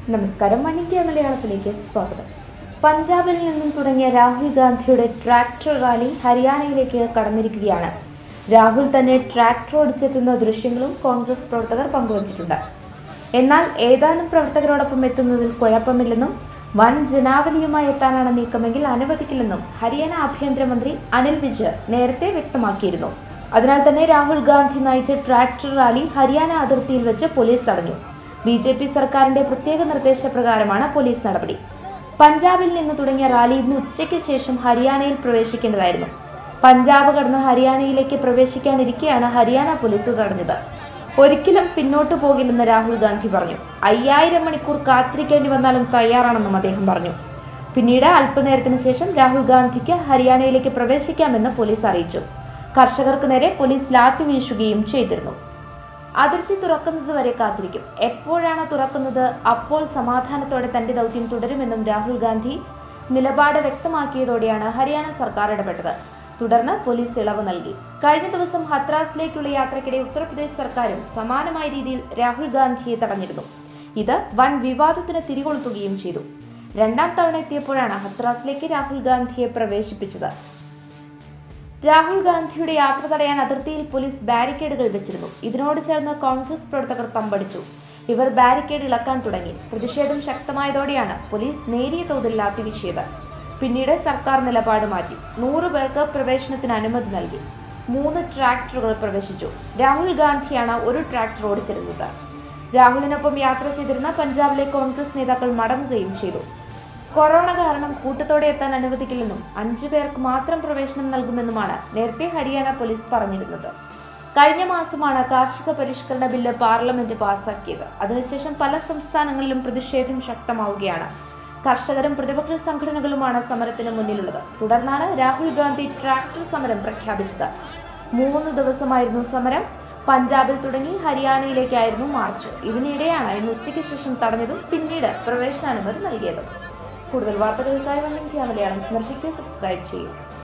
നമസ്കാരം one India മലയാളത്തിലേക്ക് സ്വാഗതം പഞ്ചാബിൽ നിന്നും തുടങ്ങിയ രാഹുൽ ഗാന്ധിയുടെ ട്രാക്ടർ റാലി ഹരിയാനയിലേക്ക് കടന്നിരിക്കുകയാണ് രാഹുൽ തന്നെ ട്രാക്ടർ ഓടിച്ചെത്തുന്ന ദൃശ്യങ്ങളും കോൺഗ്രസ് പ്രവർത്തകർ പങ്കുവച്ചിട്ടുണ്ട് എന്നാൽ ഏതാനും പ്രവർത്തകരോടൊപ്പം എത്തുന്നതിൽ കുഴപ്പമില്ലെന്നും വൻ ജനാവലിയുമായി എത്താനാണ് നീക്കമെങ്കിൽ അനുവദിക്കില്ലെന്നും ഹരിയാന ആഭ്യന്തരമന്ത്രി അനിൽ വിജ് നേരത്തെ വ്യക്തമാക്കിയിരുന്നു അതിനാൽ തന്നെ രാഹുൽ ഗാന്ധി നയിച്ച ട്രാക്ടർ റാലി ഹരിയാന അതിർത്തിയിൽ വെച്ച് പോലീസ് തടഞ്ഞു ബി ജെ പി സർക്കാരിന്റെ പ്രത്യേക നിർദ്ദേശപ്രകാരമാണ് പോലീസ് നടപടി പഞ്ചാബിൽ നിന്ന് തുടങ്ങിയ റാലി ഇന്ന് ഉച്ചയ്ക്ക് ശേഷം ഹരിയാനയിൽ പ്രവേശിക്കേണ്ടതായിരുന്നു പഞ്ചാബ് കടന്ന് ഹരിയാനയിലേക്ക് പ്രവേശിക്കാനിരിക്കെയാണ് ഹരിയാന പോലീസ് തടഞ്ഞത് ഒരിക്കലും പിന്നോട്ടു പോകില്ലെന്ന് രാഹുൽ ഗാന്ധി പറഞ്ഞു അയ്യായിരം മണിക്കൂർ കാത്തിരിക്കേണ്ടി വന്നാലും തയ്യാറാണെന്നും അദ്ദേഹം പറഞ്ഞു പിന്നീട് അല്പനേരത്തിന് ശേഷം രാഹുൽ ഗാന്ധിക്ക് ഹരിയാനയിലേക്ക് പ്രവേശിക്കാമെന്ന് പോലീസ് അറിയിച്ചു കർഷകർക്ക് നേരെ പോലീസ് ലാത്തി വീശുകയും ചെയ്തിരുന്നു അതിർത്തി തുറക്കുന്നത് വരെ കാത്തിരിക്കും എപ്പോഴാണ് തുറക്കുന്നത് അപ്പോൾ സമാധാനത്തോടെ തന്റെ ദൗത്യം തുടരുമെന്നും രാഹുൽ ഗാന്ധി നിലപാട് വ്യക്തമാക്കിയതോടെയാണ് ഹരിയാന സർക്കാർ ഇടപെട്ടത് തുടർന്ന് പോലീസ് ഇളവ് നൽകി കഴിഞ്ഞ ദിവസം ഹത്രാസിലേക്കുള്ള യാത്രയ്ക്കിടെ ഉത്തർപ്രദേശ് സർക്കാരും സമാനമായ രീതിയിൽ രാഹുൽ ഗാന്ധിയെ തടഞ്ഞിരുന്നു ഇത് വൻ വിവാദത്തിന് തിരികൊളുത്തുകയും ചെയ്തു രണ്ടാം തവണ എത്തിയപ്പോഴാണ് ഹത്രാസിലേക്ക് രാഹുൽ ഗാന്ധിയെ പ്രവേശിപ്പിച്ചത് രാഹുൽ ഗാന്ധിയുടെ യാത്ര തടയാൻ അതിർത്തിയിൽ പോലീസ് ബാരിക്കേഡുകൾ വെച്ചിരുന്നു ഇതിനോട് ചേർന്ന് കോൺഗ്രസ് പ്രവർത്തകർ തമ്പടിച്ചു ഇവർ ബാരിക്കേഡ് ഇളക്കാൻ തുടങ്ങി പ്രതിഷേധം ശക്തമായതോടെയാണ് പോലീസ് നേരിയ തോതിൽ ലാത്തി വീശിയത് പിന്നീട് സർക്കാർ നിലപാട് മാറ്റി നൂറ് പേർക്ക് പ്രവേശനത്തിന് അനുമതി നൽകി മൂന്ന് ട്രാക്ടറുകൾ പ്രവേശിച്ചു രാഹുൽ ഗാന്ധിയാണ് ഒരു ട്രാക്ടർ ഓടിച്ചിരുന്നത് രാഹുലിനൊപ്പം യാത്ര ചെയ്തിരുന്ന പഞ്ചാബിലെ കോൺഗ്രസ് നേതാക്കൾ മടങ്ങുകയും ചെയ്തു കൊറോണ കാരണം കൂട്ടത്തോടെ എത്താൻ അനുവദിക്കില്ലെന്നും അഞ്ചു പേർക്ക് മാത്രം പ്രവേശനം നൽകുമെന്നുമാണ് നേരത്തെ ഹരിയാന പോലീസ് പറഞ്ഞിരുന്നത് കഴിഞ്ഞ മാസമാണ് കാർഷിക പരിഷ്കരണ ബില്ല് പാർലമെന്റ് പാസാക്കിയത് അതിനുശേഷം പല സംസ്ഥാനങ്ങളിലും പ്രതിഷേധം ശക്തമാവുകയാണ് കർഷകരും പ്രതിപക്ഷ സംഘടനകളുമാണ് സമരത്തിന് മുന്നിലുള്ളത് തുടർന്നാണ് രാഹുൽ ഗാന്ധി ട്രാക്ടർ സമരം പ്രഖ്യാപിച്ചത് മൂന്ന് ദിവസമായിരുന്നു സമരം പഞ്ചാബിൽ തുടങ്ങി ഹരിയാനയിലേക്കായിരുന്നു മാർച്ച് ഇതിനിടെയാണ് ഇന്ന് ഉച്ചയ്ക്ക് ശേഷം തടഞ്ഞതും പിന്നീട് പ്രവേശനാനുമതി നൽകിയതും കൂടുതൽ വാർത്തകൾക്കായി വൺ ഇന്ത്യ മലയാളം സന്ദർശിക്കുക സബ്സ്ക്രൈബ് ചെയ്യും